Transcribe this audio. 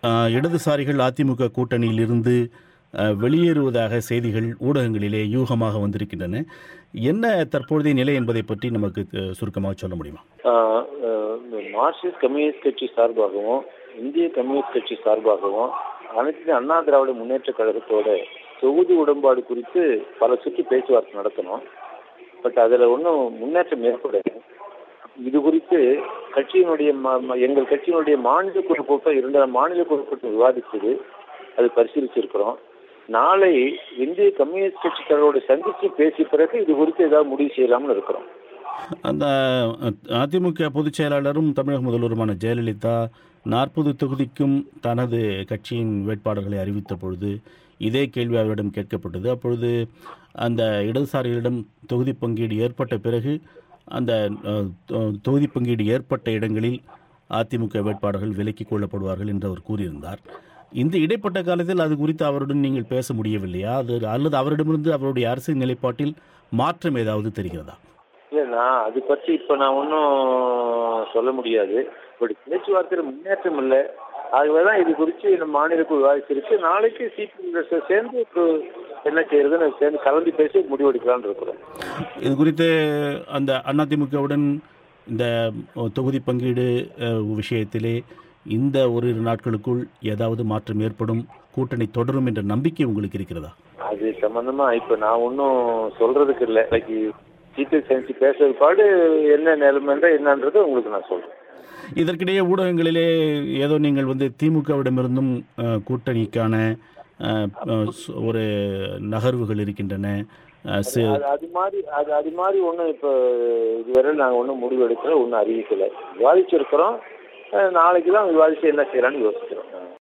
அஹ், இடதுசாரிகள் அதிமுக கூட்டணியிலிருந்து அஹ், வெளியேறுவதாக செய்திகள் ஊடகங்களிலே யூகமாக வந்திருக்கின்றன என்ன தற்பொழுதைய நிலை என்பதை பற்றி நமக்கு அஹ், சுருக்கமாக சொல்ல முடியுமா ஆஹ் ஆஹ் மார்க்சிஸ்ட் கம்யூனிஸ்ட் கட்சி சார்பாகவும் இந்திய கம்யூனிஸ்ட் கட்சி சார்பாகவும் அனைத்து அண்ணா திராவிட முன்னேற்ற கழகத்தோட தொகுதி உடன்பாடு குறித்து பல சுற்று பேச்சுவார்த்தை நடத்தணும் பட் அதுல ஒன்றும் முன்னேற்றம் ஏற்படல இது குறித்து கட்சியினுடைய ம- ம- எங்கள் கட்சியினுடைய மாநில குழு கூட்டம் இரண்டு மாநில குழு கூட்டம் விவாதிச்சது அது பரிசீலிச்சிருக்கிறோம் நாளை இந்திய கம்யூனிஸ்ட் கட்சிக்காரோட சந்திச்சு பேசிய பிறகு இது குறித்து ஏதாவது முடிவு செய்யலாம்னு இருக்கிறோம் அந்த அஹ், அதிமுக பொதுச் செயலாளரும் தமிழக முதல்வருமான ஜெயலலிதா நாற்பது தொகுதிக்கும் தனது கட்சியின் வேட்பாளர்களை அறிவித்த பொழுது இதே கேள்வி அவரிடம் கேட்கப்பட்டது அப்பொழுது அந்த இடதுசாரிகளிடம் தொகுதி பங்கீடு ஏற்பட்ட பிறகு அந்த அஹ், தொ- தொகுதி பங்கீடு ஏற்பட்ட இடங்களில் அதிமுக வேட்பாளர்கள் விலக்கிக் கொள்ளப்படுவார்கள் என்று அவர் கூறியிருந்தார் இந்த இடைப்பட்ட காலத்தில் அது குறித்து அவருடன் நீங்கள் பேச முடியவில்லையா அது அல்லது அவரிடமிருந்து அவருடைய அரசியல் நிலைப்பாட்டில் மாற்றம் ஏதாவது தெரிகிறதா இல்ல நான் அது பற்றி இப்ப நான் ஒன்றும் சொல்ல முடியாது பட் பேச்சுவார்த்தையில் முன்னேற்றம் இல்லை ஆகவேதான் இது குறித்து நம்ம மாநிலக்குழு விவாதிச்சிருக்கு நாளைக்கு சிபிஎம் சேர்ந்து இப்போ என்ன செய்யறதுன்னு சேர்ந்து கலந்து பேசி முடிவெடுக்கலாம்னு இருக்கிறோம் இது குறித்து அந்த அதிமுகவுடன் இந்த தொகுதி பங்கீடு அஹ், விஷயத்திலே இந்த ஓரிரு நாட்களுக்குள் ஏதாவது மாற்றம் ஏற்படும் கூட்டணி தொடரும் என்ற நம்பிக்கை உங்களுக்கு இருக்கிறதா அது சம்பந்தமா இப்ப நான் ஒன்றும் சொல்றதுக்கு இல்லை இன்னைக்கு சிபிஎம் சயின்ஸ் பேசுறது பாடு என்ன நிலைமைன்ற என்னன்றது உங்களுக்கு நான் சொல்றேன் இதற்கிடையே ஊடகங்களிலே ஏதோ நீங்கள் வந்து திமுகவிடமிருந்தும் அஹ், கூட்டணிக்கான அஹ், அஹ், சு- ஒரு நகர்வுகள் இருக்கின்றன அஹ், சி- அது அது மாதிரி அது அது மாதிரி ஒன்றும் இப்போ இதுவரை நாங்கள் ஒன்றும் முடிவு எடுக்கல ஒன்றும் அறிவிக்கல விவாதிச்சிருக்கிறோம் அஹ் நாளைக்கு தான் விவாதிச்சு என்ன செய்யலாம்னு யோசிக்கிறோம்